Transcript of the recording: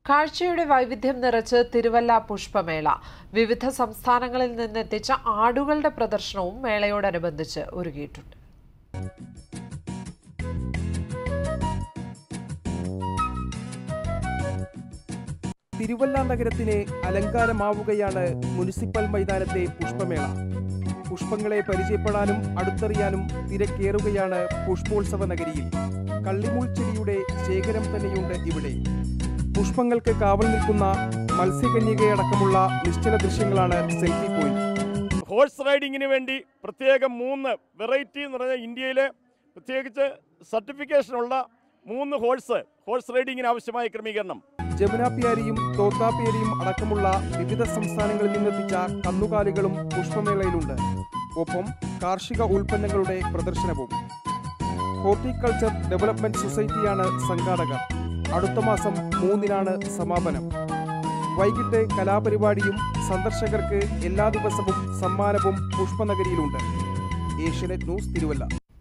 കാഴ്ചയുടെ വൈവിധ്യം നിറച്ച് തിരുവല്ല പുഷ്പമേള വിവിധ സംസ്ഥാനങ്ങളിൽ നിന്നെത്തിച്ച ആടുകളുടെ പ്രദർശനവും മേളയോടനുബന്ധിച്ച് ഒരുക്കിയിട്ടുണ്ട് തിരുവല്ല നഗരത്തിന് അലങ്കാരമാവുകയാണ് മുനിസിപ്പൽ മൈതാനത്തെ പുഷ്പമേള പുഷ്പങ്ങളെ പരിചയപ്പെടാനും അടുത്തറിയാനും തിരക്കേറുകയാണ് പുഷ്പോത്സവ നഗരിയിൽ കള്ളിമുൾ ചെടിയുടെ ശേഖരം തന്നെയുണ്ട് ഇവിടെ പുഷ്പങ്ങൾക്ക് കാവൽ നിൽക്കുന്ന മത്സ്യകന്യകയടക്കമുള്ള നിശ്ചല ദൃശ്യങ്ങളാണ് സെൽഫി പോയിന്റ് ഹോഴ്സ് റൈഡിങ്ങിന് വേണ്ടി പ്രത്യേകം മൂന്ന് വെറൈറ്റി എന്ന് പറഞ്ഞാൽ ഇന്ത്യയിലെ പ്രത്യേകിച്ച് സർട്ടിഫിക്കേഷനുള്ള മൂന്ന് ഹോഴ്സ് ഹോഴ്സ് റൈഡിങ്ങിന് ആവശ്യമായ ക്രമീകരണം ജമുനാപ്പിയാരിയും തോത്താപ്പിയാരിയും അടക്കമുള്ള വിവിധ സംസ്ഥാനങ്ങളിൽ നിന്നെത്തിച്ച കന്നുകാലികളും പുഷ്പമേളയിലുണ്ട് ഒപ്പം കാർഷിക ഉൽപ്പന്നങ്ങളുടെ പ്രദർശനവും ഹോർട്ടിക്കൾച്ചർ ഡെവലപ്മെന്റ് സൊസൈറ്റിയാണ് സംഘാടകർ അടുത്ത മാസം മൂന്നിനാണ് സമാപനം വൈകിട്ട് കലാപരിപാടിയും സന്ദർശകർക്ക് എല്ലാ ദിവസവും സമ്മാനവും പുഷ്പനഗരിയിലുണ്ട് ഏഷ്യനെറ്റ് ന്യൂസ് തിരുവല്ല